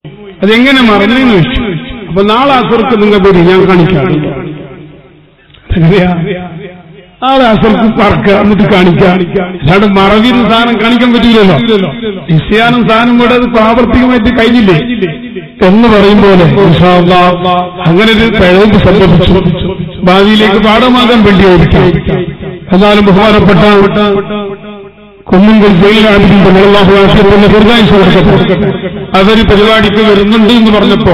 അതെങ്ങനെ മറന്നെന്ന് വെച്ചു അപ്പൊ നാളെ അസർക്ക് നിങ്ങൾ വരും ഞാൻ കാണിക്കാം എങ്ങനെയാ നാളെ അസർക്ക് പറക്കുക എന്നിട്ട് കാണിക്കാം അല്ലാണ്ട് മറവിന് സാധനം കാണിക്കാൻ പറ്റില്ലല്ലോ നിശ്ചയാനും സാധനം കൂടെ അത് പ്രാവർത്തികമായിട്ട് കഴിഞ്ഞില്ലേ എന്ന് പറയും പോലെ ഇൻഷാ അല്ലാ അങ്ങനെ ഒരു പിഴവ് സംഭവിച്ചു ഭാവിയിലേക്ക് പാഠമാകാൻ വേണ്ടിയായിരിക്കാം എന്നാലും ബഹുമാനപ്പെട്ട കുന്നുങ്കൽ ജയിലാടിന്റെ മുളവാഹുവാസിയത്തിന്റെ ദീർഘായുസ് കൊടുക്കട്ടെ അവര് പരിപാടിക്ക് വരുന്നുണ്ട് എന്ന് പറഞ്ഞപ്പോ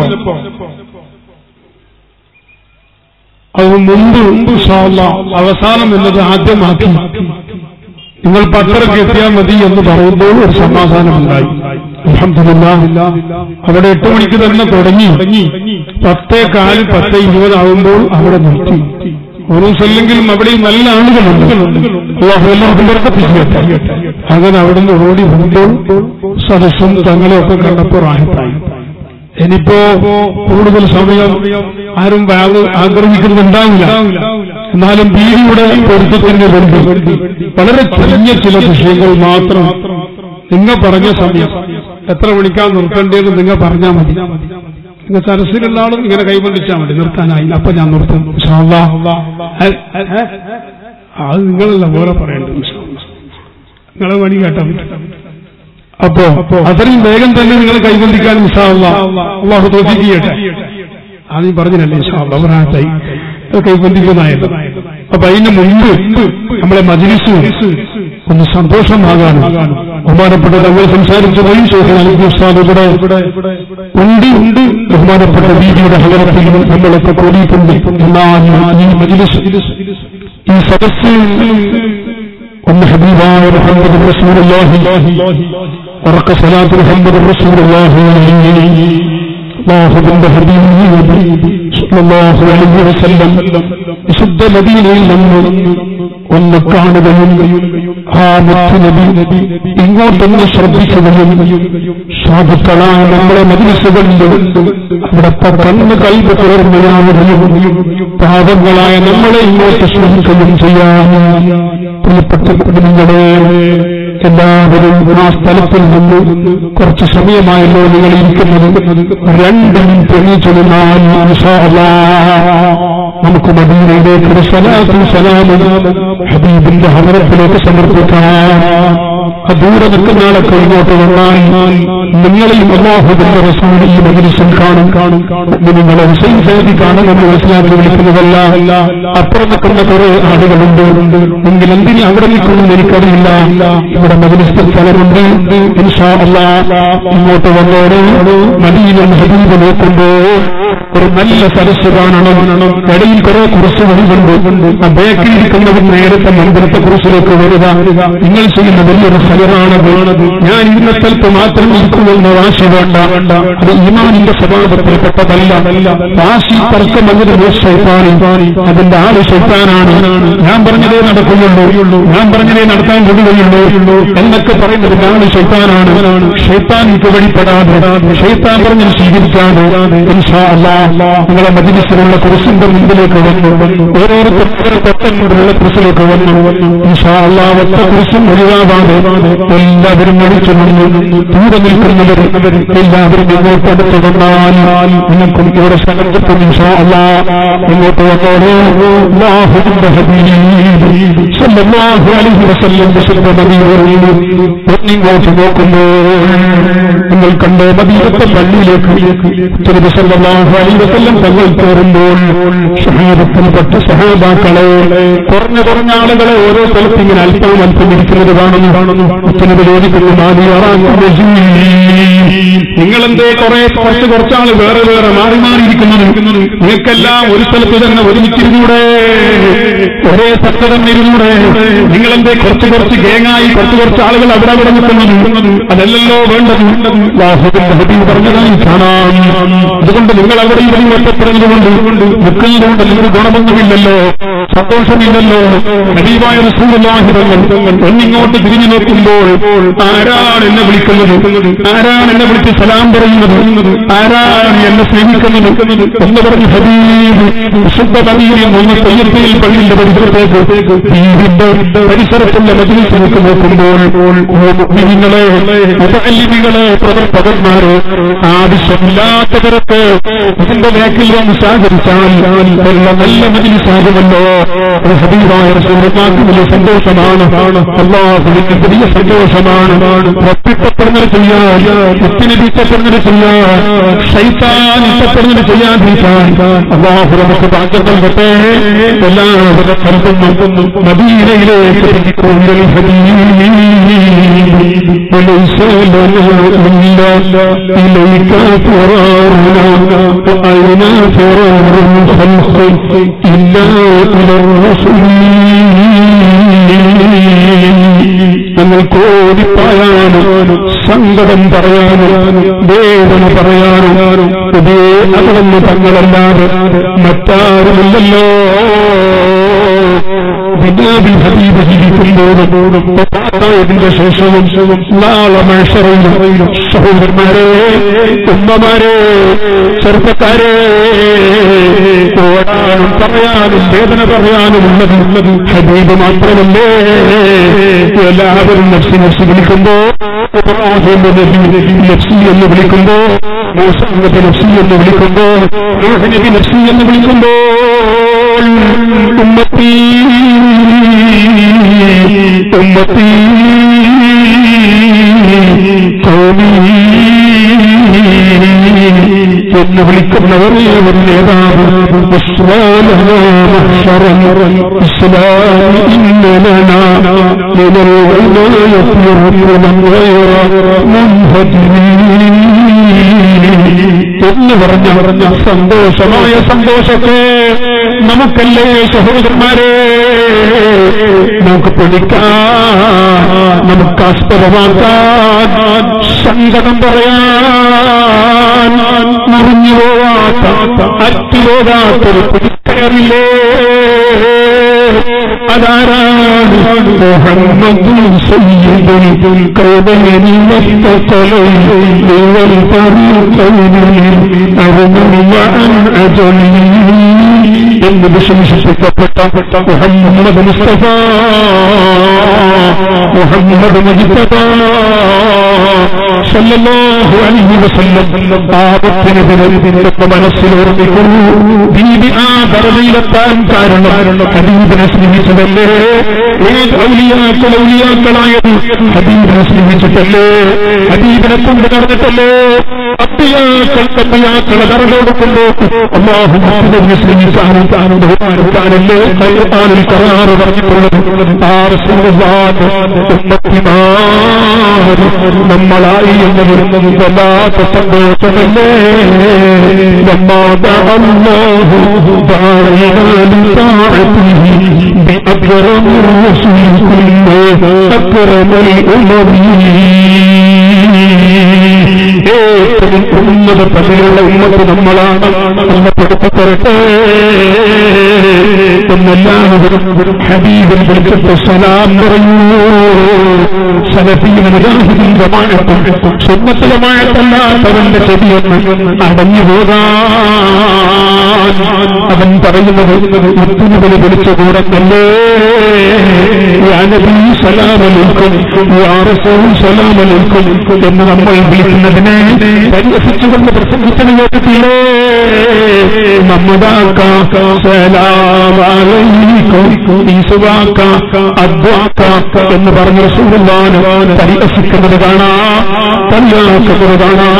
അത് മുമ്പ് മുമ്പ് ഷാള്ള അവസാനം എന്നത് ആദ്യമാക്കി നിങ്ങൾ പത്തരക്ക് എത്തിയാൽ മതി എന്ന് പറയുമ്പോൾ ഒരു സമാധാനമുണ്ടായി അൽഹംദുലില്ലാ അവിടെ എട്ട് മണിക്ക് തന്നെ തുടങ്ങി പത്തേ കാല് പത്തേ ഇരുപതാവുമ്പോൾ അവിടെ നിർത്തി ഒറൂസല്ലെങ്കിലും അവിടെയും നല്ല ആളുകളുണ്ട് അള്ളാഹു എല്ലാവർക്കും വർദ്ധിപ്പിക്കട്ടെ അങ്ങനെ അവിടുന്ന് ഓടി വരുമ്പോൾ സദസ്സും തങ്ങളെയൊക്കെ കണ്ടപ്പോൾ റാഹത്തായി ഇനിയിപ്പോ കൂടുതൽ സമയം ആരും വാവ് ആഗ്രഹിക്കുന്നുണ്ടാവില്ല എന്നാലും ബീവിയുടെ പൊരുത്തത്തിന് വേണ്ടി വളരെ ചെറിയ ചില വിഷയങ്ങൾ മാത്രം നിങ്ങൾ പറഞ്ഞ സമയം എത്ര മണിക്കാൻ നിർത്തേണ്ടതെന്ന് നിങ്ങൾ പറഞ്ഞാൽ മതി നിങ്ങൾ സരസിലുള്ള ആളും ഇങ്ങനെ കൈകൊണ്ടിച്ചാൽ മതി നിർത്താനായില്ല അപ്പൊ ഞാൻ നിർത്തും ഇൻഷാ അല്ലാ. ഏ, ഏ, ഏ, അത് നിങ്ങളല്ല വേറെ പറയേണ്ടത് ഇൻഷാ അല്ലാ. നിങ്ങളെ പണി കേട്ടാ മതി. അപ്പോ അത്രയും വേഗം തന്നെ നിങ്ങൾ കൈകൊണ്ടിക്കാൻ അള്ളാഹു തോഫിക്ക് ചെയ്യട്ടെ ആദ്യം പറഞ്ഞില്ലല്ലേ അവരാത്തായി കൈകൊണ്ടിക്കുന്നതായത് അപ്പൊ അതിന് മുമ്പ് നമ്മളെ മജിലിസ് ഒന്ന് സന്തോഷമാകാനും ബഹുമാനപ്പെട്ട തങ്ങൾ സംസാരിച്ചു പോയി ശേഷം ഇവിടെ ഉണ്ട് ഉണ്ട് ബഹുമാനപ്പെട്ട ബീവിയുടെ ഹലറത്തിൽ നമ്മളൊക്കെ കൂടിയിട്ടുണ്ട് എന്നാൽ ഈ മജിലിസ് ഈ സദസ് ഒന്ന് ഹബീബായ മുഹമ്മദ് റസൂലുള്ളാഹി ഉറക്ക സലാത്ത് മുഹമ്മദ് റസൂലുള്ളാഹി അല്ലാഹുവിന്റെ ഹബീബ് സല്ലല്ലാഹു അലൈഹി വസല്ലം വിശുദ്ധ മദീനയിൽ നിന്ന് ഒന്ന് കാണുകയും ആ മുത്തുനബി ഇങ്ങോട്ടൊന്ന് ശ്രദ്ധിക്കുകയും സാധുക്കളായ നമ്മുടെ മദ്രസകളിൽ അവിടുത്തെ കണ്ണ് കൽവ് തുറന്നുകയും പാപങ്ങളായ നമ്മളെ ഇങ്ങോട്ട് സ്നേഹിക്കുകയും ചെയ്യാൻ പ്രിയപ്പെട്ട കുടുംബങ്ങളെ എല്ലാവരും ആ സ്ഥലത്തിൽ നിന്ന് കുറച്ച് സമയമായല്ലോ നിങ്ങൾ ഇരിക്കുന്നത് രണ്ട് മിനിറ്റ് എണീച്ചൊരുന്നാൽ നമുക്ക് മദീനയിലേക്ക് ഒരു സലാത്തും സലാമും ഹബീബിന്റെ ഹമരത്തിലേക്ക് സമർപ്പിക്കാം ആ ദൂരെ നിൽക്കുന്ന ആളൊക്കെ ഇങ്ങോട്ട് വന്നാൽ നിങ്ങളെയും അള്ളാഹുബിന്റെ റസൂൽ ഈ മജിലിസിൽ കാണും കാണും കാണും നിങ്ങളെ ഹുസൈൻ സേദി കാണുമെന്ന് മനസ്സിലാക്കി വിളിക്കുന്നതല്ല അപ്പുറം നിൽക്കുന്ന കുറെ ആളുകളുണ്ട് എങ്കിൽ എന്തിന് അവിടെ നിൽക്കുമെന്ന് എനിക്കറിയില്ല ഇവിടെ മജിലിസിൽ സ്ഥലമുണ്ട് ഇൻഷാ അല്ലാ ഇങ്ങോട്ട് വന്നോട് മദീനം ഹബീബ് നോക്കുമ്പോ ഒരു നല്ല സരസ് കാണണം ഇടയിൽ കുറെ കുറിച്ച് വഴികളുണ്ട് ആ ബേക്കിൽ ഇരിക്കുന്നവർ നേരത്തെ മന്ദിരത്തെ കുറിച്ചിലേക്ക് വരിക നിങ്ങൾ ചെയ്യുന്ന വലിയൊരു ഫലമാണ് വേണത് ഞാൻ ഇരുന്ന സ്ഥലത്ത് മാത്രം ഇരിക്കുമെന്ന് വാശി വേണ്ട അത് ഈമാനിന്റെ സ്വഭാവത്തിൽപ്പെട്ടതല്ല വാശി തർക്കം അതിന്റെ ശൈത്താനി അതിന്റെ ആള് ശൈത്താനാണ് ഞാൻ പറഞ്ഞതേ നടക്കുകയുള്ളൂ ഞാൻ പറഞ്ഞതേ നടത്താൻ കഴിയുകയുള്ളൂ എന്നൊക്കെ പറയുന്നതിന്റെ ആള് ശൈത്താനാണ് ഷെയ്ത്താനിക്ക് വഴിപ്പെടാതെ ഷെയ്ത്താൻ പറഞ്ഞ് സ്വീകരിക്കാതെ ഇൻഷാ അല്ലാ നിങ്ങളെ മജിലിസിലുള്ള കുറിസിന്റെ മുമ്പിലേക്ക് വന്നു ഓരോരുത്തർ തൊട്ടുള്ള കുറിസിലേക്ക് വന്നു ഇൻഷാ അല്ലാ ഒറ്റ കുറിസും ഒഴിവാകാതെ എല്ലാവരും ഒഴിച്ചു നിന്നു ദൂരെ നിൽക്കുന്നവർ എല്ലാവരും ഇങ്ങോട്ട് അടുത്ത് വന്നാൽ നിങ്ങൾക്കും ഇവിടെ സ്ഥലത്തെത്തും ഇൻഷാ അല്ലാ ഇങ്ങോട്ട് വന്നോളൂ അല്ലാഹുവിന്റെ ഹബീബ് സല്ലല്ലാഹു അലൈഹി വസല്ലം വിശുദ്ധ നബിയോട് ഒന്നിങ്ങോട്ട് നോക്കുമ്പോൾ നിങ്ങൾ കണ്ടോ മദീനത്തെ പള്ളിയിലേക്ക് തിരുവ സല്ലല്ലാഹു അലൈഹി വസല്ലം തങ്ങൾ കയറുമ്പോൾ സഹാബത്തിൽപ്പെട്ട സഹാബാക്കളെ കുറഞ്ഞ കുറഞ്ഞ ആളുകളെ ഓരോ സ്ഥലത്ത് ഇങ്ങനെ അല്പം അല്പം ഇരിക്കുന്നത് കാണുന്നു കാണുന്നു മുത്തനബി ചോദിക്കുന്നു നിങ്ങളെന്തേ കുറെ കുറച്ച് കുറച്ചാൾ വേറെ വേറെ മാറി മാറിയിരിക്കുന്നത് നിങ്ങൾക്കെല്ലാം ഒരു സ്ഥലത്ത് തന്നെ ഒരുമിച്ചിരുന്നൂടെ ഒരേ സ്ഥലത്ത് തന്നെ ഇരുന്നൂടെ നിങ്ങളെന്തേ കുറച്ച് കുറച്ച് ഗേങ്ങായി കുറച്ച് കുറച്ച് ആളുകൾ അവിടെ അവിടെ നിൽക്കുന്നത് അതല്ലല്ലോ വേണ്ടത് ലാഹുവിന്റെ ഹബീബ് പറഞ്ഞതായി കാണാം അതുകൊണ്ട് നിങ്ങൾ അവിടെ ഇവിടെ ഒറ്റപ്പെടുന്നതുകൊണ്ട് നിൽക്കുന്നതുകൊണ്ട് നിങ്ങൾക്ക് ഗുണമൊന്നുമില്ലല്ലോ സന്തോഷമില്ലല്ലോ ഹബീബായ റസൂലുള്ളാഹി തങ്ങൾ ഒന്നിങ്ങോട്ട് തിരിഞ്ഞു നോക്കുമ്പോൾ ആരാണ് എന്നെ വിളിക്കുന്നത് ആരാണ് എന്നെ വിളിച്ച് സലാം പറയുന്നത് ആരാണ് എന്നെ സ്നേഹിക്കുന്നത് എന്ന് പറഞ്ഞ് ഹബീബ് വിശുദ്ധ പള്ളിയിൽ നിന്ന് തയ്യപ്പയിൽ പള്ളിയുടെ പരിസരത്തേക്ക് ദീപിന്റെ പരിസരത്തുള്ള മജിലിസിലേക്ക് നോക്കുമ്പോൾ മുഅ്മിനീങ്ങളെ മുതഅല്ലിമികളെ പ്രവർത്തകന്മാരെ ആവശ്യമില്ലാത്തവർക്ക് ഇതിന്റെ ബാക്കിൽ വന്ന് സഹകരിച്ചാൽ എല്ലാം നല്ല മജിലിസാകുമല്ലോ അത് ഹബീബായ റസൂലുള്ളാഹിക്ക് വലിയ സന്തോഷമാണ് അള്ളാഹുവിന്റെ വലിയ സന്തോഷമാണ് ഒപ്പിട്ടപ്പെടുന്നത് ചെയ്യാൻ മുത്തിനബി ഇഷ്ടപ്പെടുന്നത് ചെയ്യാൻ ഷൈത്താൻ ഇഷ്ടപ്പെടുന്നത് ചെയ്യാതിരിക്കാൻ അള്ളാഹു നമുക്ക് ഭാഗ്യം നൽകട്ടെ എല്ലാവരുടെ കരുതുന്നു മദീനയിലേക്ക് തിരിക്കൊണ്ടൽ وليس لنا إلا إليك فرارنا وأين فرار الخلق إلا إلى الرسول ഞങ്ങൾക്ക് ഓടിപ്പായാനും സങ്കടം പറയാനും വേദന പറയാനും ഇതേ അകന്ന് തങ്ങളല്ലാതെ മറ്റാരുമില്ലല്ലോ വിദ്യാഭി ഹബീബ് ജീവിക്കുമ്പോഴും ഇതിന്റെ ശേഷവും നാളെ മത്സരയിലും സഹോദരന്മാരെ ഉമ്മമാരെ ചെറുപ്പക്കാരെ ഓടാനും പറയാനും വേദന പറയാനും ഉള്ളത് ഉള്ളത് ഹബീബ് മാത്രമല്ലേ എല്ലാവരും നഫ്സി നഫ്സി വിളിക്കുമ്പോ ഇബ്രാഹിം നബി നഫ്സി എന്ന് വിളിക്കുമ്പോ മൂസ നബി നഫ്സി എന്ന് വിളിക്കുമ്പോ നൂഹ് നബി നഫ്സി എന്ന് വിളിക്കുമ്പോൾ ഉമ്മത്തി ഉമ്മത്തി കോമി എന്ന് വിളിക്കുന്നവരെ ഒരു നേതാവ് ഇസ്ലാം ഇന്നലന من العناية ركنا غير منهدمين എന്ന് പറഞ്ഞ പറഞ്ഞ സന്തോഷമായ സന്തോഷത്തെ നമുക്കല്ലേ സഹോദരന്മാരെ നമുക്ക് പൊളിക്കാൻ നമുക്ക് ആസ്പദമാക്കാൻ സങ്കടം പറയാൻ മുറിഞ്ഞു പോവാത്ത അറ്റുപോകാത്തൊരു പിടിക്കയറില്ലേ അതാരാണ് മുഹമ്മദ് സയ്യിദുൽ കൗബൈനി വസ്തഖലൈനി വൽ ഫറീഖൈനി അർമന അൻ അജലി എന്ന് വിശേഷിപ്പിക്കപ്പെട്ട മുഹമ്മദ് മുസ്തഫ മുഹമ്മദ് മുസ്തഫ സല്ലല്ലാഹു അലൈഹി വസല്ലം പാപത്തിന് ദിനത്തിന്റെ മനസ്സിൽ ഓർമ്മിക്കൂ ദീപി ആ ദറജയിലെത്താൻ കാരണം ഹബീബിനെ സ്നേഹിച്ചതല്ലേ ഏത് ഔലിയാക്കൾ ഔലിയാക്കളായത് ഹബീബിനെ സ്നേഹിച്ചിട്ടല്ലേ ഹബീബിനെ കൊണ്ട് നടന്നിട്ടല്ലേ അപ്പിയാക്കൾ കപ്പിയാക്കളെ ദറജ കൊടുക്കുമ്പോ അള്ളാഹു മുഹമ്മദിനെ സ്നേഹിക്കാനും താനും ബഹുമാനിക്കാനല്ലേ ഖുർആനിൽ കറാറ് പറഞ്ഞിട്ടുള്ളത് ആ റസൂലുള്ളാഹിന്റെ ഉമ്മത്തിമാർ നമ്മളായി എന്ന് വരുന്നത് വല്ലാത്ത സന്തോഷമല്ലേ لما الله داعينا لطاعته بأكرم الرسل كله أكرم الأمم ഏറ്റവും ഉന്നത പദവിയുള്ള ഉമ്മത്ത് നമ്മളാണ് ഉമ്മപ്പെടുത്തപ്പെടട്ടെ എന്നെല്ലാവരും ഹബീബിൽ വിളിച്ചിട്ട് സലാം പറയൂ സലഫീന മുജാഹിദീൻ ജമാഅത്തും സുന്നത്ത് ജമാഅത്തല്ലാത്തവന്റെ ചെവിയൊന്ന് അടഞ്ഞു പോകാൻ അവൻ പറയുന്നത് മുത്തുമുതൽ വിളിച്ചുകൂടത്തല്ലേ നബി സലാമലേക്കും റസൂൽ സലാമലേക്കും എന്ന് നമ്മൾ വിളിക്കുന്നതിനെ പരിഹസിച്ചുകൊണ്ട് പ്രസംഗിച്ചത് കേട്ടിട്ടില്ലേ നമ്മതാക്ക സലാമലൈക്കും ഈസുവാക്ക അദ്വാക്ക എന്ന് പറഞ്ഞ റസൂലുള്ളാഹിനെ പരിഹസിക്കുന്നത് കാണാം തല്ലാക്കുന്നത്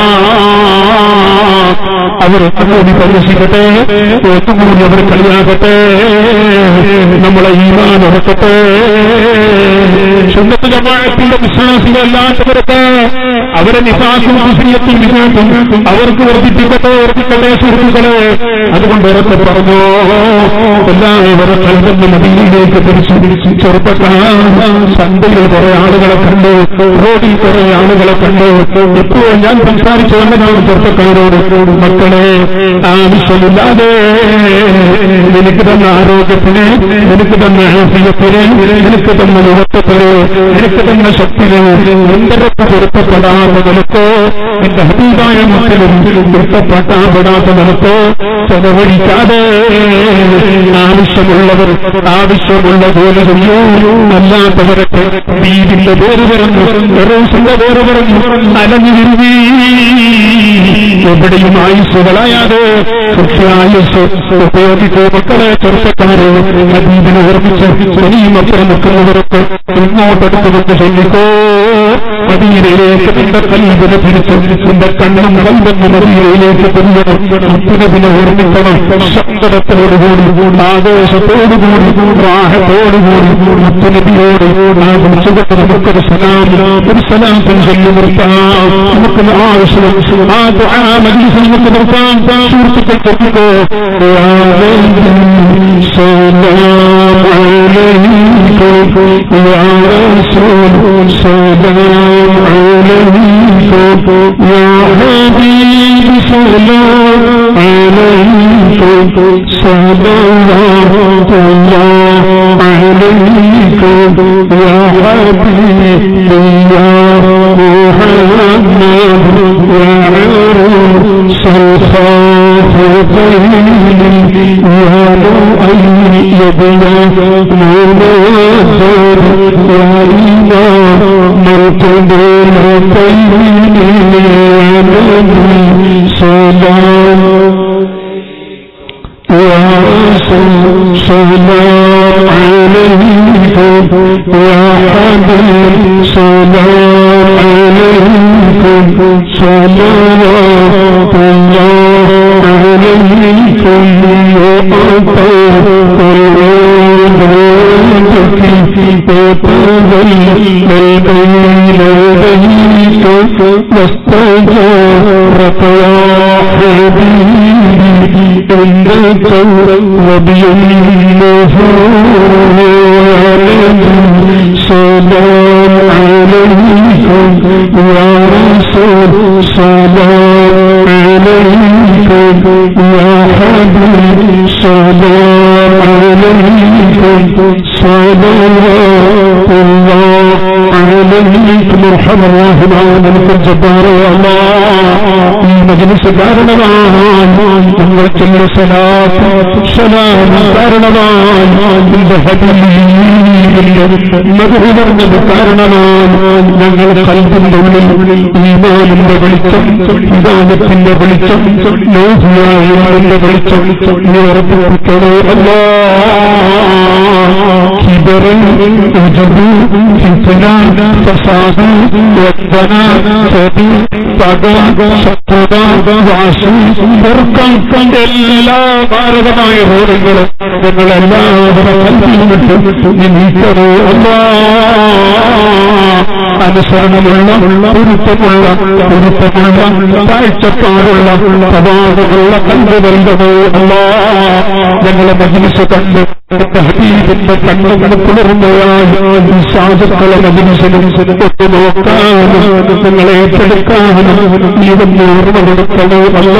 കാണാം അവർ ഒത്തുകൂടി പരിഹസിക്കട്ടെ ഒത്തുകൂടി അവർ കളിയാകട്ടെ നമ്മളെ ഈമാൻ ഉറക്കട്ടെ സുന്നത്ത് ജമാഅത്തിന്റെ വിശ്വാസികളല്ലാത്തവർക്ക് അവരെ നിസാക്കും കുസിയത്തും വിജയത്തും അവർക്ക് വർദ്ധിപ്പിക്കട്ടെ വർദ്ധിക്കട്ടെ സുഹൃത്തുക്കളെ അതുകൊണ്ട് ഉറക്കെ പറഞ്ഞു എല്ലാവരും കൽവന്ന് നദിയിലേക്ക് തിരിച്ചു തിരിച്ചു ചെറുപ്പക്കാർ സന്ധ്യയിൽ കുറെ ആളുകളെ കണ്ടു റോഡിൽ കുറെ ആളുകളെ കണ്ടു ഇപ്പോൾ ഞാൻ സംസാരിച്ചു വന്നതാണ് ചെറുപ്പക്കാരോട് മക്കളെ മക്കളെ ആവശ്യമില്ലാതെ എനിക്ക് തന്ന ആരോഗ്യത്തിന് എനിക്ക് തന്ന ആഫിയത്തിന് എനിക്ക് തന്ന യുവത്വത്തിന് എനിക്ക് തന്ന ശക്തിന് എന്തൊക്കെ പൊരുത്തപ്പെടാത്ത നിലക്കോ എന്റെ ഹബീബായ മക്കളും പൊരുത്തപ്പെട്ടാപ്പെടാത്ത നിലക്കോ ചെലവഴിക്കാതെ ആവശ്യമുള്ളവർ ആവശ്യമുള്ള ജോലി ചെയ്യൂ അല്ലാത്തവരൊക്കെ വീടിന്റെ പേര് പറഞ്ഞു റോസിന്റെ പേര് പറഞ്ഞു അലഞ്ഞു തിരിഞ്ഞീ എവിടെയും ആയുസ് കളയാതെ ആയുസ് ഉപയോഗിക്കൂ മക്കളെ ചെറുപ്പക്കാരെ ഹബീബിനെ ഓർമ്മിച്ച് ഇനിയും അപ്പുറം നിൽക്കുന്നവരൊക്കെ ഇങ്ങോട്ടെടുത്തുകൊണ്ട് ചൊല്ലിക്കോ മദീനയിലേക്ക് നിന്റെ കൽബിനെ തിരിച്ച് നിന്റെ കണ്ണും കൽബെന്ന് മദീനയിലേക്ക് തിരിയണം മുത്തുനബിനെ ഓർമ്മിക്കണം സങ്കടത്തോടുകൂടി ആവേശത്തോടുകൂടി പ്രാഹത്തോടുകൂടി മുത്തുനബിയോട് ആ വിളിച്ചുകൊണ്ട് നമുക്കൊരു സലാം ഒരു സലാം ചൊല്ലി നിർത്താം നമുക്ക് ആവശ്യം ആ ദുആ മജ്ലിസിൽ നമുക്ക് നിർത്താം സുഹൃത്തുക്കൾ ചൊല്ലിക്കോ സലാം അലൈക്കും യാ റസൂൽ സലാം അലൈക്കും യാ ഹബീബ് സലാം അലൈക്കും സലാം عليكم يا حبيبي يا محمد يا عروس الخافقين يا مؤيد يا منادر يا إمام القبلتين يا نبي سلام يا رسول سلام عليكم يا حبيب سلام عليكم صلوات الله عليكم يا واستجارك يا حبيبي عندك وبيمه سلام عليكم يا رسول سلام عليكم يا حبيب سلام عليكم صلوات الله عليكم ارحم الراحمين لك الجبار يا الله ഈ മജ്ലിസ് കാരണമാണ് ഞങ്ങൾ ചെല്ല സലാത്ത് സലാം കാരണമാണ് നിന്റെ ഹബീബിന്റെ മധുര പറഞ്ഞത് കാരണമാണ് ഞങ്ങൾ കൽബിന്റെ ഉള്ളിൽ ഈമാനിന്റെ വെളിച്ചം ഹിദായത്തിന്റെ വെളിച്ചം ലോഹിയായ വെളിച്ചം നീ ഉറപ്പിക്കണേ അല്ലാ كبر وجب فتنة فساد وطنا സതി പക ശത്രുത വാശി തർക്കം എല്ലാ മാരകമായ റോഡുകളും ഞങ്ങളെല്ലാവരും കൽപ്പിൽ വിട്ടു നീക്കറോ അനുസരണമുള്ള പൊരുത്തമുള്ള പൊരുത്തമുള്ള കാഴ്ചപ്പാടുള്ള പ്രഭാവമുള്ള കണ്ടു നൽകണോ അല്ല ഞങ്ങളെ മജിലിസ് കണ്ട് ഹബീബിന്റെ കണ്ണുകൾ പുലർന്നയാൽ സാധുക്കളെ മജിലിസിനും ഒത്തു നോക്കാനും നിങ്ങളെ ഏറ്റെടുക്കാനും നീവന്ന് ഓർമ്മ കൊടുക്കണോ അല്ല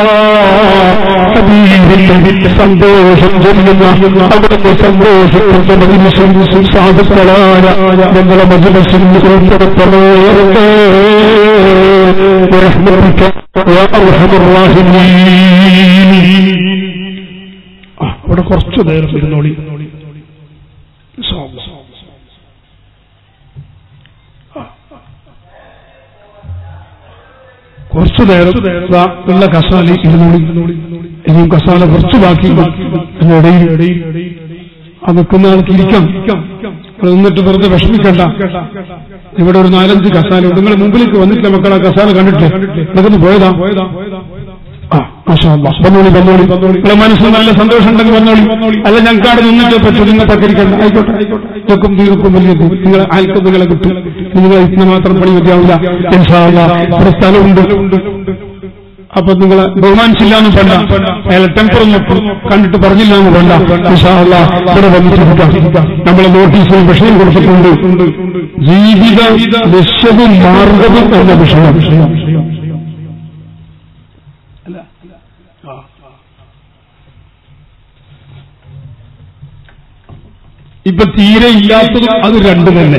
ഹബീബിന്റെ സന്തോഷം ചൊല്ലുന്ന അവിടുത്തെ സന്തോഷത്തിന്റെ മജിലിസിൽ സാധുക്കളായ ഞങ്ങളെ മജിലിസിൽ ഉൾപ്പെടുത്തണോ برحمتك يا ارحم الراحمين അവിടെ കുറച്ചു നേരം ഇരുന്നോളി കുറച്ചു നേരം ദാ ഉള്ള കസാല ഇരുന്നോളി ഇനിയും കസാല കുറച്ച് ബാക്കി ഇടയിൽ ആ നിൽക്കുന്ന ആൾക്ക് ഇരിക്കാം ഇവിടെ നിന്നിട്ട് വെറുതെ വിഷമിക്കണ്ട ഇവിടെ ഒരു നാലഞ്ച് കസാല ഉണ്ട് നിങ്ങൾ മുമ്പിലേക്ക് വന്നിട്ടില്ല മക്കൾ ആ കസാല കണ്ടിട്ട് ഇതൊക്കെ പോയതാ ആ മാഷാ അല്ലാ. വന്നോളി വന്നോളി നിങ്ങളെ മനസ്സിൽ നല്ല സന്തോഷം ഉണ്ടെങ്കിൽ വന്നോളി അല്ല ഞങ്ങൾക്ക് അവിടെ നിന്നിട്ട് പറ്റും നിങ്ങൾ തക്കരിക്കണ്ട ആയിക്കോട്ടെ ഇതൊക്കും തീർക്കും വലിയ നിങ്ങൾ ആൽക്കും നിങ്ങളെ കിട്ടും നിങ്ങൾ ഇന്ന് മാത്രം പണി മതിയാവില്ല ഇൻഷാ അല്ലാ. ഇവിടെ സ്ഥലമുണ്ട് അപ്പൊ നിങ്ങൾ ബഹുമാനിച്ചില്ല എന്ന് വേണ്ട അയാളെ ടെമ്പർ നോക്കും കണ്ടിട്ട് പറഞ്ഞില്ല എന്ന് വേണ്ട ഇൻഷാ അല്ലാ. ഇവിടെ വന്നിട്ടിരിക്കാം നമ്മളെ നോട്ടീസിൽ വിഷയം കൊടുത്തിട്ടുണ്ട് ജീവിത ലക്ഷ്യവും മാർഗവും എന്ന വിഷയം അല്ല ആ. ഇപ്പൊ തീരെ ഇല്ലാത്തതും അത് രണ്ടു തന്നെ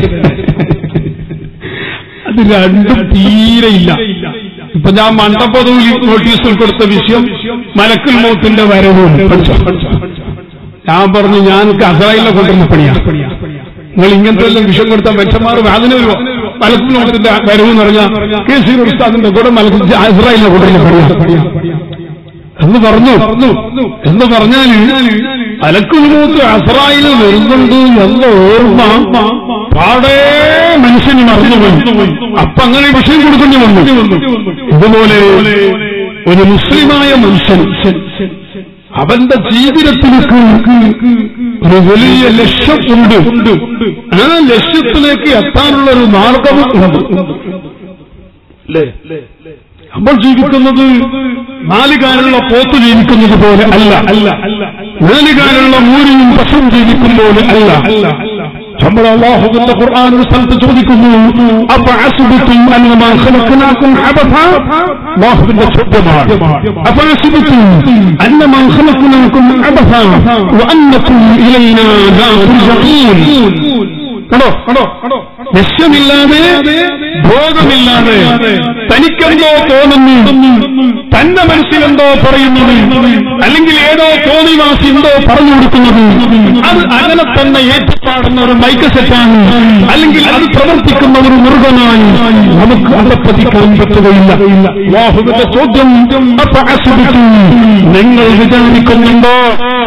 അത് രണ്ടും തീരെ ഇല്ല ഇപ്പൊ ഞാൻ മണ്ടപ്പതൂലി നോട്ടീസിൽ കൊടുത്ത വിഷയം മലക്കുൽ മൗത്തിന്റെ വരവും പഠിച്ചോ? ഞാൻ പറഞ്ഞു ഞാൻ അസറായിലെ കൊണ്ടുവന്ന പണിയാണ് നിങ്ങൾ ഇങ്ങനത്തെ എല്ലാം വിഷം കൊടുത്ത മനുഷ്യന്മാർ അതിന് ഒരു മലക്കുൽ മൗത്തിന്റെ വരവ് എന്ന് പറഞ്ഞാൽ കെ സി ഉസ്താദിന്റെ കൂടെ മലക്കുൽ അസറായിലെ കൊണ്ടുവന്ന പണിയാണ് എന്ന് പറഞ്ഞു എന്ന് പറഞ്ഞാൽ അലക്കുൽമൂത്ത് അസറായിൽ വരുന്നുണ്ട് എന്ന ഓർമ്മ പാടേ മനുഷ്യന് മറന്നുപോയി അപ്പൊ അങ്ങനെ വിഷയം കൊടുക്കേണ്ടി വന്നു ഇതുപോലെ ഒരു മുസ്ലിമായ മനുഷ്യൻ അവന്റെ ജീവിതത്തിലേക്ക് ഒരു വലിയ ലക്ഷ്യം ഉണ്ട് ആ ലക്ഷ്യത്തിലേക്ക് എത്താനുള്ള ഒരു മാർഗവും ഉണ്ട് അല്ലേ നമ്മൾ ജീവിക്കുന്നത് നാലുകാലുള്ള പോത്ത് ജീവിക്കുന്നത് പോലെ അല്ല അല്ല നാലുകാലുള്ള മൂരിയും പശുവും ജീവിക്കും പോലെ അല്ല നമ്മൾ അള്ളാഹുവിന്റെ ഖുർആൻ ഒരു സ്ഥലത്ത് ചോദിക്കുന്നു അപ്പൊ അസുബിത്തും അന്നമാ ഖലഖനാകും അബഥ അള്ളാഹുവിന്റെ ചോദ്യമാണ് അപ്പൊ അസുബിത്തും അന്നമാ ഖലഖനാകും അബഥ വഅന്നകും ഇലൈനാ ലാ തുർജഊൻ കണ്ടോ കണ്ടോ ലക്ഷ്യമില്ലാതെ ബോധമില്ലാതെ തനിക്കെന്തോ തോന്നുന്നു തന്റെ മനസ്സിലെന്തോ പറയുന്നത് അല്ലെങ്കിൽ ഏതോ തോന്നിവാസി എന്തോ പറഞ്ഞു കൊടുക്കുന്നത് അത് അങ്ങനെ തന്നെ ഏറ്റുപാടുന്ന ഒരു മൈക്ക് സെറ്റാണ് അല്ലെങ്കിൽ അത് പ്രവർത്തിക്കുന്ന ഒരു മൃഗമായി നമുക്ക് അധപ്പതിക്കാൻ പറ്റുകയില്ല വാഹുവിന്റെ ചോദ്യം അപ്പൊ അസുഖിക്കും നിങ്ങൾ വിചാരിക്കുന്നുണ്ടോ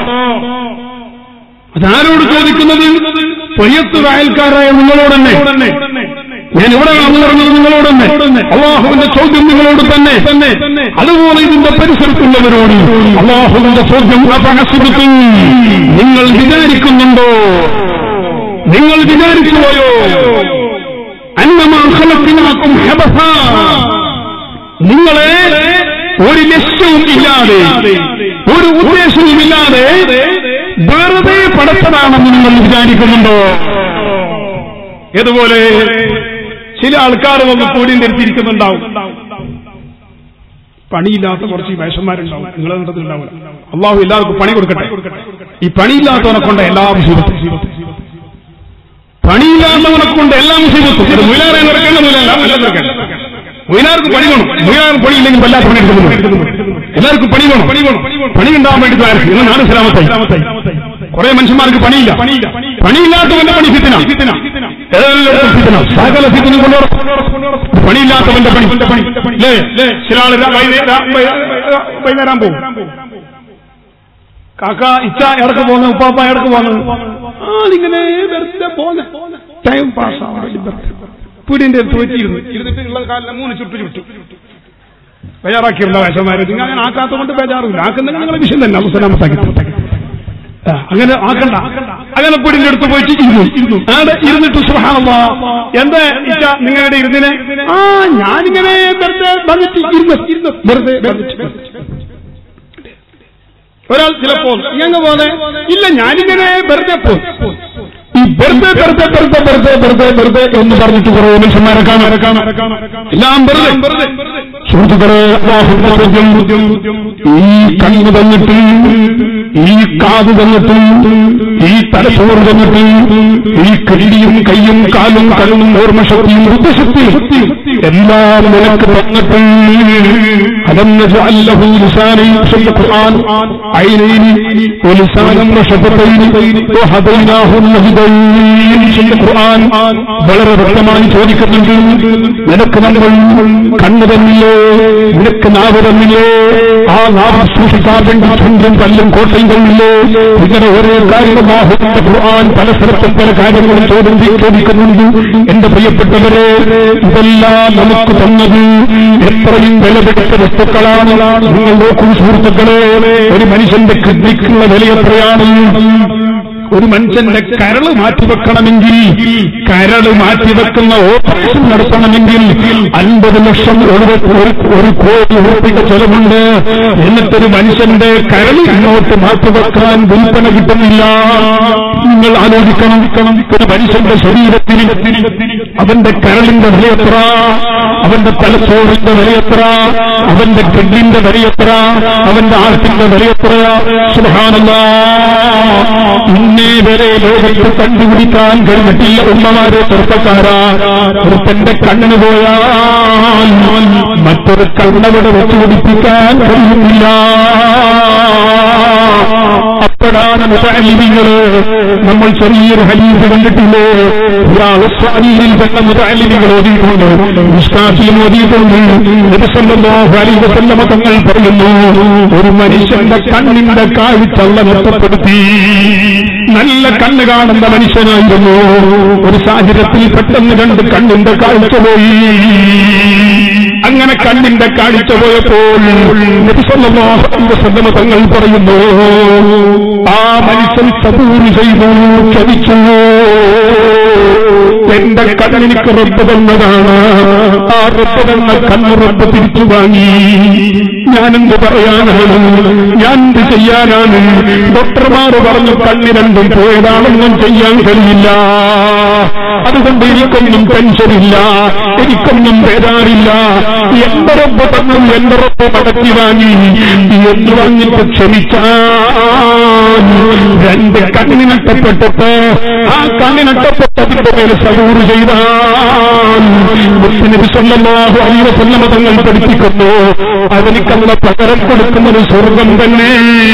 അതാരോട് ചോദിക്കുന്നത് പൊയ്യത്ത് അയൽക്കാരായ നിങ്ങളോട് തന്നെ ഞാൻ ഇവിടെ വന്നു പറഞ്ഞത് നിങ്ങളോട് തന്നെ അള്ളാഹുവിന്റെ ചോദ്യം നിങ്ങളോട് തന്നെ തന്നെ അതുപോലെ ഇതിന്റെ പരിസരത്തുള്ളവരോട് അള്ളാഹുവിന്റെ ചോദ്യം അപഹസിക്കും നിങ്ങൾ വിചാരിക്കുന്നുണ്ടോ നിങ്ങൾ വിചാരിച്ചുപോയോ അന്നമാഹലത്തിനാക്കും നിങ്ങളെ ഒരു ലക്ഷ്യവും ഇല്ലാതെ ഒരു ഉദ്ദേശവും ഇല്ലാതെ വെറുതെ പടച്ചതാണെന്ന് നിങ്ങൾ വിചാരിക്കുന്നുണ്ടോ ഇതുപോലെ ചില ആൾക്കാർ വന്ന് കൂടിയും ധരിച്ചിരിക്കുന്നുണ്ടാവും പണിയില്ലാത്ത കുറച്ച് വേഷന്മാരുണ്ടാവും നിങ്ങളെ നടത്തുന്നുണ്ടാവില്ല അള്ളാഹു എല്ലാവർക്കും പണി കൊടുക്കട്ടെ ഈ പണിയില്ലാത്തവനെ കൊണ്ട് എല്ലാ മുസീബത്തും പണിയില്ലാത്തവനെ കൊണ്ട് എല്ലാ മുസീബത്തും ഇത് മുയിലാറെ നടക്കേണ്ട മുയിലല്ല അല്ല നടക്കേണ്ട മുയിലാർക്ക് പണി വേണം മുയിലാർക്ക് പണിയില്ലെങ്കിൽ വല്ലാത്ത പണി എടുക്കുന്നു എല്ലാവർക്കും പണി വേണം പണി വേണം പണി ഉണ്ടാവാൻ വേണ്ടി ദ്വാരക്കും ഇന്ന് നാട് സലാമത്തായി കുറെ മനുഷ്യന്മാർക്ക് പണിയില്ല പണിയില്ലാത്തവന്റെ പണി ഫിത്തിന എല്ലാവർക്കും ഫിത്തിന സകല ഫിത്തിനും കൊണ്ടുവരും പണിയില്ലാത്തവന്റെ പണി അല്ലേ ചില ആള് വൈകുന്നേരം പോകും കാക്ക ഇച്ച ഇടക്ക് പോകുന്ന ഉപ്പാപ്പ ഇടക്ക് പോകുന്നത് ആ ഇങ്ങനെ വെറുതെ പോകുന്ന ടൈം പാസ് പീടിന്റെ അടുത്ത് വെച്ചിരുന്നു ഇരുന്നിട്ട് ഉള്ള കാലിലെ മൂന്ന് ചുട്ടു ചുട്ടു ബേജാറാക്കിയുള്ള വേഷന്മാര് നിങ്ങൾ അങ്ങനെ ആക്കാത്തതുകൊണ്ട് ബേജാറില്ല ആക്കുന്നെങ്കിൽ നിങ്ങളെ വിഷയം തന്നെ അവസരമത്താക്കി അങ്ങനെ ആക്കണ്ട അങ്ങനെ പൊടിന്റെ അടുത്ത് പോയിട്ട് ഇരുന്നു അവിടെ ഇരുന്നിട്ട് സുഹാണല്ലോ എന്താ ഇച്ച നിങ്ങളുടെ ഇരുന്നിന് ആ ഞാനിങ്ങനെ വെറുതെ വന്നിട്ട് ഇരുന്ന് ഇരുന്ന് വെറുതെ വന്നിട്ട് ഒരാൾ ചിലപ്പോൾ ഇങ്ങനെ പോലെ ഇല്ല ഞാനിങ്ങനെ വെറുതെ പോകും ഈ വെറുതെ വെറുതെ വെറുതെ വെറുതെ വെറുതെ വെറുതെ എന്ന് പറഞ്ഞിട്ട് കുറേ മനുഷ്യന്മാരെ കാണാൻ എല്ലാം വെറുതെ സുഹൃത്തുക്കളെ ചോദ്യം ഈ കണ്ണ് തന്നിട്ട് ഈ കാത് തന്നിട്ട് ഈ തലച്ചോറ് തന്നിട്ട് ഈ കിടിയും കയ്യും കാലും കണ്ണും ഓർമ്മശക്തിയും ബുദ്ധിശക്തിയും എല്ലാം നിനക്ക് തന്നിട്ട് അലം അല്ലഹു ലിസാനൈ ഖുർആൻ ഐനൈൻ ولسانا وشفتين وهديناه النهدين ഖുർആൻ വളരെ വ്യക്തമായി ചോദിക്കുന്നുണ്ട് നിനക്ക് നമ്മൾ കണ്ണു തന്നില്ലേ നിനക്ക് നാവ് തന്നില്ലേ ആ നാവ് സൂക്ഷിക്കാൻ വേണ്ടി ചുണ്ടും കല്ലും കോട്ടയും തന്നില്ലേ ഇങ്ങനെ ഓരോ കാര്യമാഹുവിന്റെ ഖുർആൻ പല സ്ഥലത്തും പല കാര്യങ്ങളും ചോദ്യം ചോദിക്കുന്നുണ്ട് എന്റെ പ്രിയപ്പെട്ടവരെ ഇതെല്ലാം നമുക്ക് തന്നത് എത്രയും വിലപിടിച്ച വസ്തുക്കളാണ് നിങ്ങൾ നോക്കൂ സുഹൃത്തുക്കളെ ഒരു മനുഷ്യന്റെ കിഡ്നിക്കുള്ള വില എത്രയാണ് ഒരു മനുഷ്യന്റെ കരള് മാറ്റിവെക്കണമെങ്കിൽ കരള് മാറ്റിവെക്കുന്ന ഓപ്പറേഷൻ നടത്തണമെങ്കിൽ അൻപത് ലക്ഷം ഒരു ഒരു- ഒരു കോടി ഉറപ്പിന്റെ ചെലവുണ്ട് എന്നിട്ടൊരു മനുഷ്യന്റെ കരൾ ഇങ്ങോട്ട് മാറ്റിവെക്കാൻ വിൽപ്പന കിട്ടുന്നില്ല നിങ്ങൾ ആലോചിക്കണം ഒരു മനുഷ്യന്റെ ശരീരത്തിന് അവന്റെ കരളിന്റെ വിലയെത്ര അവന്റെ തലച്ചോറിന്റെ വിലയെത്ര അവന്റെ കിഡ്നിന്റെ വിലയെത്ര അവന്റെ ആർട്ടിന്റെ വിലയെത്ര സുഹാനല്ല ഇന്നേ വരെ ലോകത്ത് കണ്ടുപിടിക്കാൻ കഴിഞ്ഞിട്ടില്ല ഉമ്മമാരെ ചെറുപ്പക്കാരാ ഒരുത്തന്റെ കണ്ണിന് പോയാൽ മറ്റൊരു കണ്ണവിടെ വെച്ച് പിടിപ്പിക്കാൻ കഴിയുന്നില്ല അപ്പോഴാണ് മുതാലിമികള് നമ്മൾ ചെറിയൊരു ഹരീഫ് കണ്ടിട്ടില്ലേ സ്വാധീനിൽ പെട്ട മുതാലിമികൾ ഓതിയിട്ടുണ്ട് നിഷ്കാശിയും ഓതിയിട്ടുണ്ട് നബിസല്ലല്ലാഹു അലൈഹി വസല്ലമ തങ്ങൾ പറയുന്നു ഒരു മനുഷ്യന്റെ കണ്ണിന്റെ കാഴ്ചള്ള നഷ്ടപ്പെടുത്തി നല്ല കണ്ണ് കാണുന്ന മനുഷ്യനായിരുന്നു ഒരു സാഹചര്യത്തിൽ പെട്ടെന്ന് കണ്ട് കണ്ണിന്റെ കാഴ്ച പോയി അങ്ങനെ കണ്ണിന്റെ കാഴ്ച പോയപ്പോൾ നബിസല്ലല്ലാഹു അലൈഹി വസല്ലമ തങ്ങൾ പറയുന്നു ആ മനുഷ്യൻ സബൂറ് ചെയ്തു ക്ഷമിച്ചു എന്റെ കണ്ണിനിക്ക് റബ്ബ് തന്നതാണ് ആ റബ്ബ് തന്ന കണ്ണ് റബ്ബ് തിരിച്ചു വാങ്ങി ഞാനെന്ത് പറയാനാണ് ഞാൻ എന്ത് ചെയ്യാനാണ് ഡോക്ടർമാർ പറഞ്ഞു കണ്ണി രണ്ടും പോയതാണെന്നും ചെയ്യാൻ കഴിയില്ല അതുകൊണ്ട് എനിക്കൊന്നും ടെൻഷനില്ല എനിക്കൊന്നും പേരാറില്ല എന്റെ റബ്ബ് തന്നത് എന്റെ റബ്ബ് മടക്കി വാങ്ങി എന്ന് വാങ്ങിട്ട് ക്ഷമിച്ചാൽ രണ്ട് കണ്ണി നഷ്ടപ്പെട്ടിട്ട് ആ കണ്ണി നഷ്ടപ്പെട്ടതിന്റെ മേൽ സബൂറ് ചെയ്താൽ മുസ്ലിം സല്ലല്ലാഹു അലൈഹി വസല്ലമ തങ്ങൾ പഠിപ്പിക്കുന്നു അവനിക്കള്ള പകരം കൊടുക്കുന്നത് സ്വർഗം തന്നെ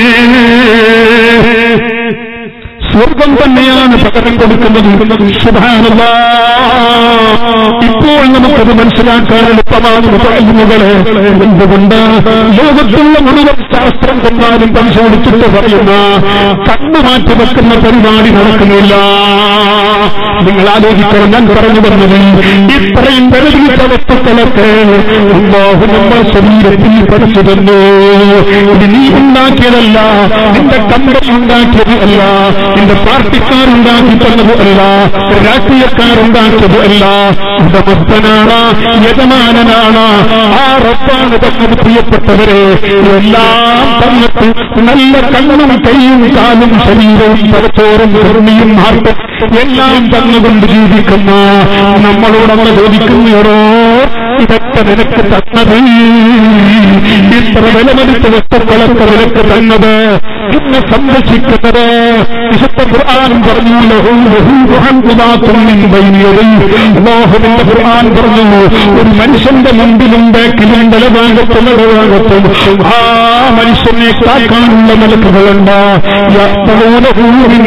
സ്വർഗം തന്നെയാണ് പകരം കൊടുക്കുന്നത് സുബാനല്ലാ ഇപ്പോൾ നമുക്കത് മനസ്സിലാക്കാൻ എളുപ്പമാണ് മുതലുകളെ എന്തുകൊണ്ട് ലോകത്തുള്ള മുഴുവൻ ശാസ്ത്രം കൊണ്ടാലും പരിശോധിച്ചിട്ട് പറയുന്ന കണ്ണു മാറ്റി വെക്കുന്ന പരിപാടി നടക്കുന്നില്ല നിങ്ങൾ ആലോചിക്കണം ഞാൻ പറഞ്ഞു വന്നത് ഇത്രയും വിലപിടിച്ച വസ്തുക്കളൊക്കെ അള്ളാഹു നമ്മൾ ശരീരത്തിൽ പഠിച്ചു തന്നു ഇത് നീ ഉണ്ടാക്കിയതല്ല നിന്റെ കമ്പനി ഉണ്ടാക്കിയതല്ല നിന്റെ പാർട്ടിക്കാരുണ്ടാക്കി തന്നതല്ല രാഷ്ട്രീയക്കാരുണ്ടാക്കിയത് അല്ല ഉടമസ്ഥനാണ് യജമാനനാണ് ആ റബ്ബാണ് തന്നത് പ്രിയപ്പെട്ടവരെ എല്ലാം തന്നിട്ട് നല്ല കണ്ണും കൈയും കാലും ശരീരവും തലച്ചോറും ഭൂമിയും ഹാർട്ടും എല്ലാം തന്നുകൊണ്ട് ജീവിക്കുന്ന നമ്മളോട് നമ്മൾ ചോദിക്കുന്നവരോ ഇതൊക്കെ നിനക്ക് തന്നത് ഇത്ര വിലമതിച്ച വസ്തുക്കളൊക്കെ നിനക്ക് തന്നത് ഇന്ന് സംരക്ഷിക്കുന്നത് വിശുദ്ധ ഖുർആാനും പറഞ്ഞു ലഹു ലഹു ഖുർആൻ മിൻ ബൈനി യദൈഹി. അല്ലാഹുവിന്റെ ഖുർആൻ പറഞ്ഞു ഒരു മനുഷ്യന്റെ മുമ്പിലും ബാക്കിലും വലഭാഗത്തും ഇടഭാഗത്തും ആ മനുഷ്യനെ കാക്കാനുള്ള മലക്കുകളുണ്ട് യഹ്തഊനഹു മിൻ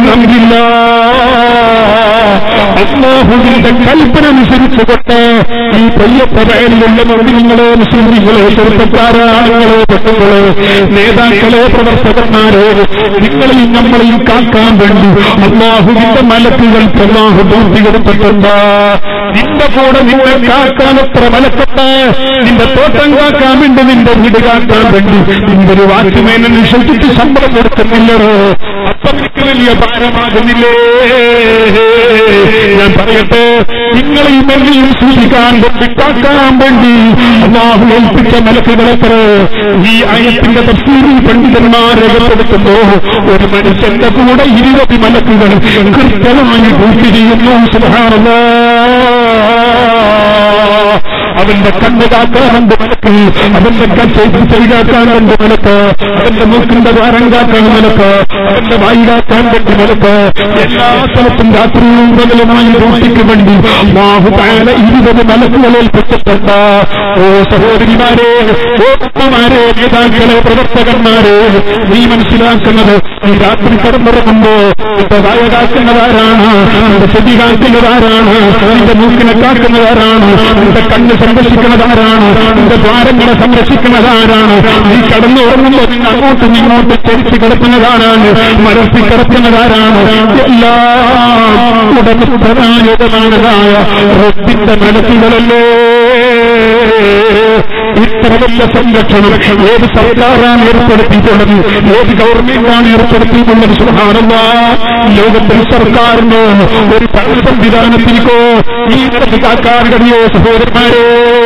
അംരില്ലാഹ്. അല്ലാഹുവിന്റെ കൽപ്പന അനുസരിച്ചുകൊണ്ട് ഈ പയ്യപ്പറയിലുള്ള മുസ്ലിങ്ങളെ മുസ്ലിങ്ങളെ ചെറുപ്പക്കാരാളുകളെ പെണ്ണുങ്ങളെ നേതാക്കളെ പ്രവർത്തകന്മാരെ നിങ്ങളെയും നമ്മളെയും കാക്കാൻ വേണ്ടി അള്ളാഹുവിന്റെ മലക്കുകൾ അള്ളാഹു പൂർത്തിയെടുത്തിട്ടുണ്ട് നിന്റെ കൂടെ നിന്നെ കാക്കാൻ എത്ര മലക്കുണ്ട് നിന്റെ തോട്ടം കാക്കാൻ വേണ്ടി നിന്റെ വീട് കാക്കാൻ വേണ്ടി നിന്റെ ഒരു വാച്ച്മേനെ നിശ്ചയിച്ചിട്ട് ശമ്പളം കൊടുക്കുന്നില്ലറോ അത്രയ്ക്ക് വലിയ ഭാരമാകുന്നില്ലേ ഞാൻ പറയട്ടെ നിങ്ങളെയും എന്നെയും സൂക്ഷിക്കാൻ വേണ്ടി കാക്കാൻ വേണ്ടി അള്ളാഹു ഏൽപ്പിച്ച മലക്കുകളെത്ര ഈ ആയത്തിന്റെ തഫ്സീറിൽ പണ്ഡിതന്മാർ രേഖപ്പെടുത്തുന്നു ഒരു മനുഷ്യന്റെ കൂടെ ഇരുപത് മലക്കുകൾ കൃത്യമായി ഡ്യൂട്ടി ചെയ്യുന്നു സുധാരണ അവന്റെ കണ്ണ് കാക്കാൻ രണ്ട് മലക്ക് അവന്റെ കച്ചേരി ചെവികാക്കാൻ രണ്ട് മലക്ക് അവന്റെ മൂക്കിന്റെ ദ്വാരം കാക്കാൻ മലക്ക് അവന്റെ വായി കാക്കാൻ രണ്ട് മലക്ക് എല്ലാ സ്ഥലത്തും രാത്രിയും പകലുമായി ഡ്യൂട്ടിക്ക് വേണ്ടി ബാഹുതാല ഇരുപത് മലക്കുകൾ ഏൽപ്പിച്ചിട്ടുണ്ട് ഓ സഹോദരിമാരെ ഓ ഉമ്മമാരെ നേതാക്കളെ പ്രവർത്തകന്മാരെ നീ മനസ്സിലാക്കുന്നത് ഈ രാത്രി കടന്നുറങ്ങുമ്പോ നിന്റെ വായ കാക്കുന്നതാരാണ് നിന്റെ ചെവി കാക്കുന്നതാരാണ് നിന്റെ മൂക്കിനെ കാക്കുന്നതാരാണ് നിന്റെ കണ്ണ് സംരക്ഷിക്കുന്നതാരാണ് നിന്റെ ദ്വാരങ്ങളെ സംരക്ഷിക്കുന്നതാരാണ് നീ കടന്നു ഉറങ്ങുമ്പോൾ നിങ്ങൾ അങ്ങോട്ടും ഇങ്ങോട്ടും ചരിച്ച് കിടക്കുന്നതാരാണ് മരത്തി കിടക്കുന്നതാരാണ് എല്ലാം ഉടമസ്ഥനായതായ റബ്ബിന്റെ മനസ്സുകളല്ലേ ഇത്ര വലിയ സംരക്ഷണം ഏത് സർക്കാരാണ് ഏർപ്പെടുത്തിയിട്ടുള്ളത് ഏത് ഗവൺമെന്റാണ് ഏർപ്പെടുത്തിയിട്ടുള്ളത് സുഹാനല്ല ലോകത്തിൽ സർക്കാരിന് ഒരു ഭരണ സംവിധാനത്തിലേക്കോ ഈ കാക്കാൻ കഴിയോ സഹോദരന്മാരെ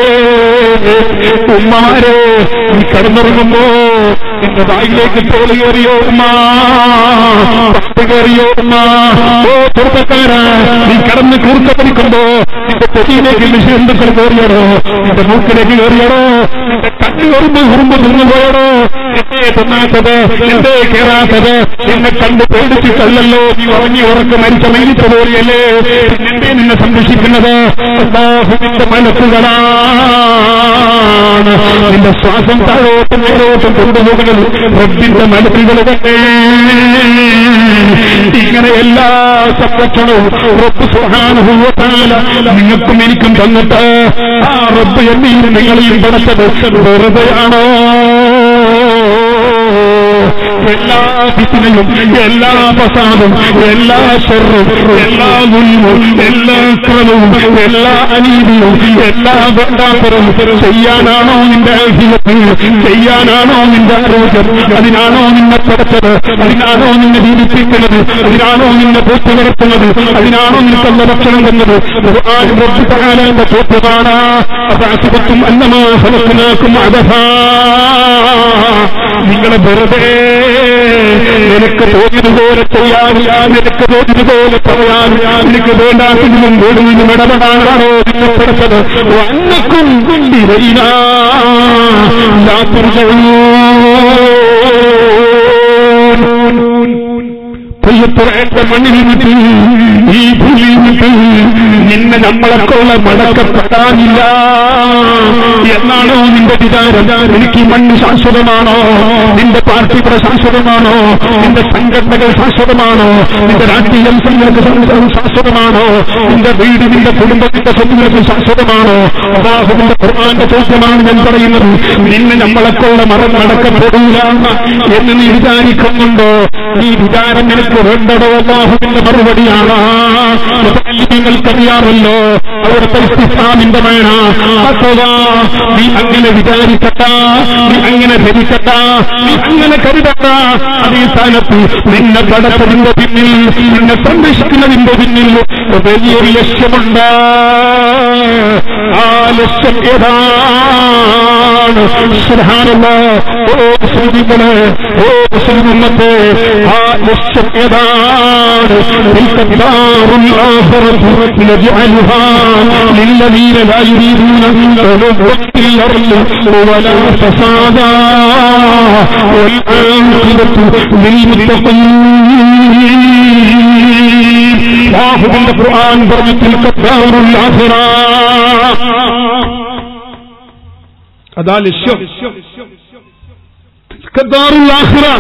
ഉമ്മമാരെ നീ കടന്നിറങ്ങുമ്പോ നിന്റെ വായിലേക്ക് തോല് കയറിയോ ഉമ്മ പത്ത് കയറിയോ ഉമ്മ ഓ ചെറുപ്പക്കാരാ നീ കടന്ന് കൂർക്ക പഠിക്കുമ്പോ നിന്റെ തൊടിയിലേക്ക് വിഷയന്തുക്കൾ കയറിയടോ നിന്റെ മൂക്കിലേക്ക് കയറിയടോ നിന്റെ കണ്ണു കയറുമ്പോ ഉറുമ്പ് തിന്നു പോയടോ എന്തേ തിന്നാത്തത് എന്തേ കയറാത്തത് നിന്നെ കണ്ട് പേടിച്ചിട്ടല്ലല്ലോ നീ ഉറങ്ങി ഉറക്കം മരിച്ച മരിച്ച പോലെയല്ലേ എന്തേ നിന്നെ സംരക്ഷിക്കുന്നത് അള്ളാഹുവിന്റെ മലക്കുകളാണ് നിന്റെ ശ്വാസം താഴോട്ടും മേലോട്ടും കൊണ്ടുപോകുന്നത് റബ്ബിന്റെ മലക്കുകൾ തന്നെ ഇങ്ങനെ എല്ലാ സംരക്ഷണവും റബ്ബ് സുഹാനുഭവത്താല നിങ്ങൾക്കും എനിക്കും തന്നിട്ട് ആ റബ്ബ് എന്നെയും നിങ്ങളെയും പടച്ചത് വെറുതെയാണോ എല്ലാ ഫിത്തിനയും എല്ലാ ഫസാദും എല്ലാ ഷെറും എല്ലാ മുൻപും എല്ലാ ക്രമവും എല്ലാ അനീതിയും എല്ലാ വേണ്ടാത്തരവും ചെയ്യാനാണോ നിന്റെ ആഹിലത്തിൽ ചെയ്യാനാണോ നിന്റെ ആരോഗ്യം അതിനാണോ നിന്നെ പടച്ചത് അതിനാണോ നിന്നെ ജീവിപ്പിക്കുന്നത് അതിനാണോ നിന്നെ പൂച്ചു നടത്തുന്നത് അതിനാണോ നിനക്കുള്ള ഭക്ഷണം തന്നത് ഖുർആന്റെ ചോദ്യമാണ് അതാസുഖത്തും അന്നമാ ഫലത്തിനാക്കും അധഹാ നിങ്ങളെ വെറുതെ നിനക്ക് തോന്നിയതുപോലെ ചെയ്യാൻ നിനക്ക് തോന്നിയതുപോലെ പറയാൻ നിനക്ക് വേണ്ടാത്തതിനും വേടുന്നതിനും ഇടപെടാനാണോ നിന്നെ പഠിച്ചത് വന്നക്കും ഇരയിനാ പ്രിയപ്പുറേറ്റ മണ്ണിൽ നിന്നിട്ട് ഈ ഭൂമിയിൽ നിന്നിട്ട് നിന്നെ നമ്മളെക്കൊള്ള മടക്കപ്പെടാനില്ല എന്നാണോ നിന്റെ വിചാരം എനിക്ക് ഈ മണ്ണ് ശാശ്വതമാണോ നിന്റെ പാർട്ടി ഇവിടെ ശാശ്വതമാണോ നിന്റെ സംഘടനകൾ ശാശ്വതമാണോ നിന്റെ രാഷ്ട്രീയം നിങ്ങൾക്ക് ശാശ്വതമാണോ നിന്റെ വീട് നിന്റെ കുടുംബത്തിന്റെ സ്വത്തുകൾക്ക് ശാശ്വതമാണോ അള്ളാഹുവിന്റെ ഖുർആന്റെ ചോദ്യമാണ് ഞാൻ പറയുന്നത് നിന്നെ നമ്മളെക്കൊള്ള മറന്നടക്കപ്പെടില്ല എന്ന് നീ വിചാരിക്കുന്നുണ്ടോ ഈ വിചാരം നിനക്ക് വേണ്ടടോ അള്ളാഹുവിന്റെ മറുപടിയാണ് നിങ്ങൾക്കറിയാമല്ലോ അവിടുത്തെ ഇസ്ലാമിന്റെ വേണ അഥവാ നീ അങ്ങനെ വിചാരിക്കട്ട നീ അങ്ങനെ ധരിക്കട്ട നീ അങ്ങനെ കരുതട്ട അതേ സ്ഥാനത്ത് നിന്നെ പടച്ചതിന്റെ പിന്നിൽ നിന്നെ സംരക്ഷിക്കുന്നതിന്റെ പിന്നിൽ വലിയൊരു ലക്ഷ്യമുണ്ട് ആ ലക്ഷ്യം ഏതാണ് സുബ്ഹാനല്ലാ. ഓ മുസ്ലിങ്ങളെ ഓ മുസ്ലിമത്തെ ആ ലക്ഷ്യം ഏതാണ് تلك الدار الآخرة نجعلها للذين لا يريدون علوا في الأرض ولا فسادا والعاقبة للمتقين വാഹുവിന്റെ ഖുർആൻ പറഞ്ഞു تلك الدار الآخرة അതാ ലക്ഷ്യം تلك الدار الآخرة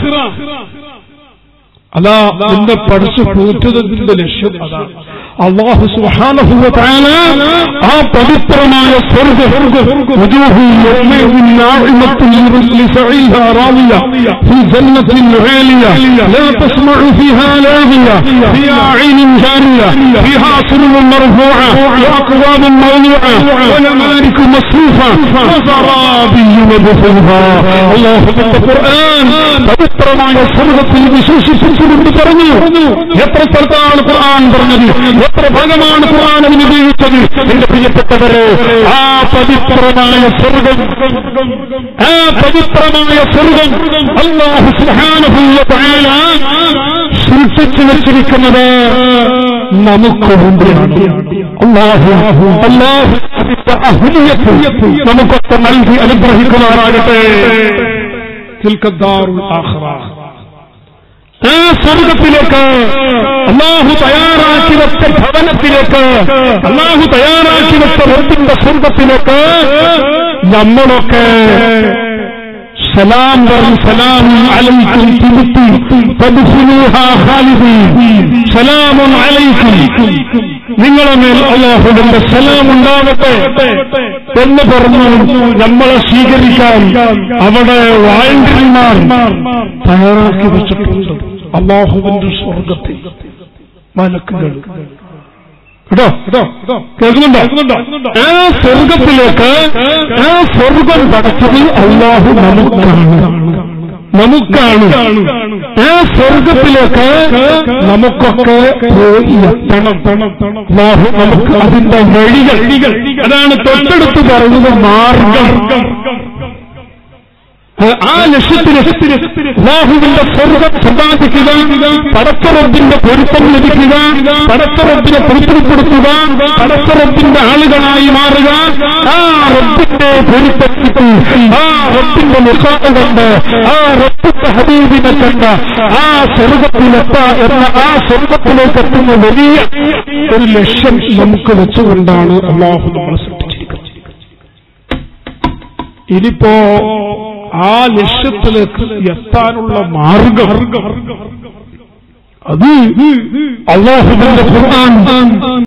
അതാ നിന്നെ പഠിച്ചു പൂറ്റുന്നതിന്റെ ലക്ഷ്യം അതാണ് അള്ളാഹു സുബ്ഹാനഹു വ തആല ആ പവിത്രമായ സ്വർഗ്ഗം وجوه يومئذ ناعمة لسعيها راضية في جنة عالية لا تسمع فيها لاغية فيها عين جارية فيها سرر مرفوعة وأكواب موضوعة ونمارك مصفوفة وزرابي مبثوثة الله في القرآن പവിത്രമായ സ്വർഗത്തിൽ വിശേഷിപ്പിച്ചുകൊണ്ട് പറഞ്ഞു എത്ര സ്ഥലത്താണ് ഖുർആൻ പറഞ്ഞത് എത്ര ഭാഗമാണ് ഖുർആൻ അതിന് ഉപയോഗിച്ചത് എന്റെ പ്രിയപ്പെട്ടവരെ ആ പവിത്രമായ സ്വർഗം ആ പവിത്രമായ സ്വർഗം അള്ളാഹു സുബ്ഹാനഹു വ തആല സൃഷ്ടിച്ചു വെച്ചിരിക്കുന്നത് നമുക്ക് വേണ്ടിയാണ് അള്ളാഹു അള്ളാഹു അതിന്റെ അഹുലിയത്ത് നമുക്കൊക്കെ നൽകി അനുഗ്രഹിക്കുമാറാകട്ടെ تلك الدار الآخرة ആ സ്വർഗത്തിലേക്ക് അള്ളാഹു തയ്യാറാക്കി വെച്ച ഭവനത്തിലേക്ക് അള്ളാഹു തയ്യാറാക്കി വെച്ച റബ്ബിന്റെ സ്വർഗത്തിലേക്ക് നമ്മളൊക്കെ സലാം പറഞ്ഞു സലാമും അലൈക്കും തിരുത്തി തദ്ഖുലൂഹാ ഖാലിദീൻ സലാമുൻ അലൈക്കും നിങ്ങളെ മേൽ അള്ളാഹുവിന്റെ സലാം ഉണ്ടാകട്ടെ എന്ന് പറഞ്ഞു നമ്മളെ സ്വീകരിക്കാൻ അവിടെ വായണ്ടിമാർ തയ്യാറാക്കി വെച്ചിട്ടുണ്ട് അള്ളാഹുവിന്റെ സ്വർഗത്തിൽ മലക്കുകൾ കേട്ടോ കേട്ടോ കേൾക്കുന്നുണ്ടോ ആ സ്വർഗത്തിലേക്ക് ആ സ്വർഗം പടച്ചത് അള്ളാഹു നമുക്കാണ് നമുക്കാണ് ആ സ്വർഗത്തിലേക്ക് നമുക്കൊക്കെ പോയി എത്തണം അള്ളാഹു നമുക്ക് അതിന്റെ വഴികൾ അതാണ് തൊട്ടടുത്ത് പറയുന്നത് മാർഗം ആ ലക്ഷ്യത്തിന് അള്ളാഹുവിന്റെ സ്വർഗം സമ്പാദിക്കുക പടച്ചറബിന്റെ പൊരുത്തം ലഭിക്കുക പടച്ചറബിനെ പൊരുത്തപ്പെടുത്തുക പടച്ചറബിന്റെ ആളുകളായി മാറുക ആ റബ്ബിന്റെ പൊരുത്തത്തിൽ ആ റബ്ബിന്റെ മുഖാണ് കണ്ട് ആ റബ്ബിന്റെ ഹബീബിനെ കണ്ട് ആ സ്വർഗത്തിലെത്ത എന്ന ആ സ്വർഗത്തിലേക്ക് എത്തുന്ന വലിയ ഒരു ലക്ഷ്യം നമുക്ക് വെച്ചുകൊണ്ടാണ് അള്ളാഹു നമ്മളെ സൃഷ്ടിച്ചിരിക്കുന്നത് ഇനിയിപ്പോ ആ ലക്ഷ്യത്തിലേക്ക് എത്താനുള്ള മാർഗം അത് അള്ളാഹുവിന്റെ ഖുർആൻ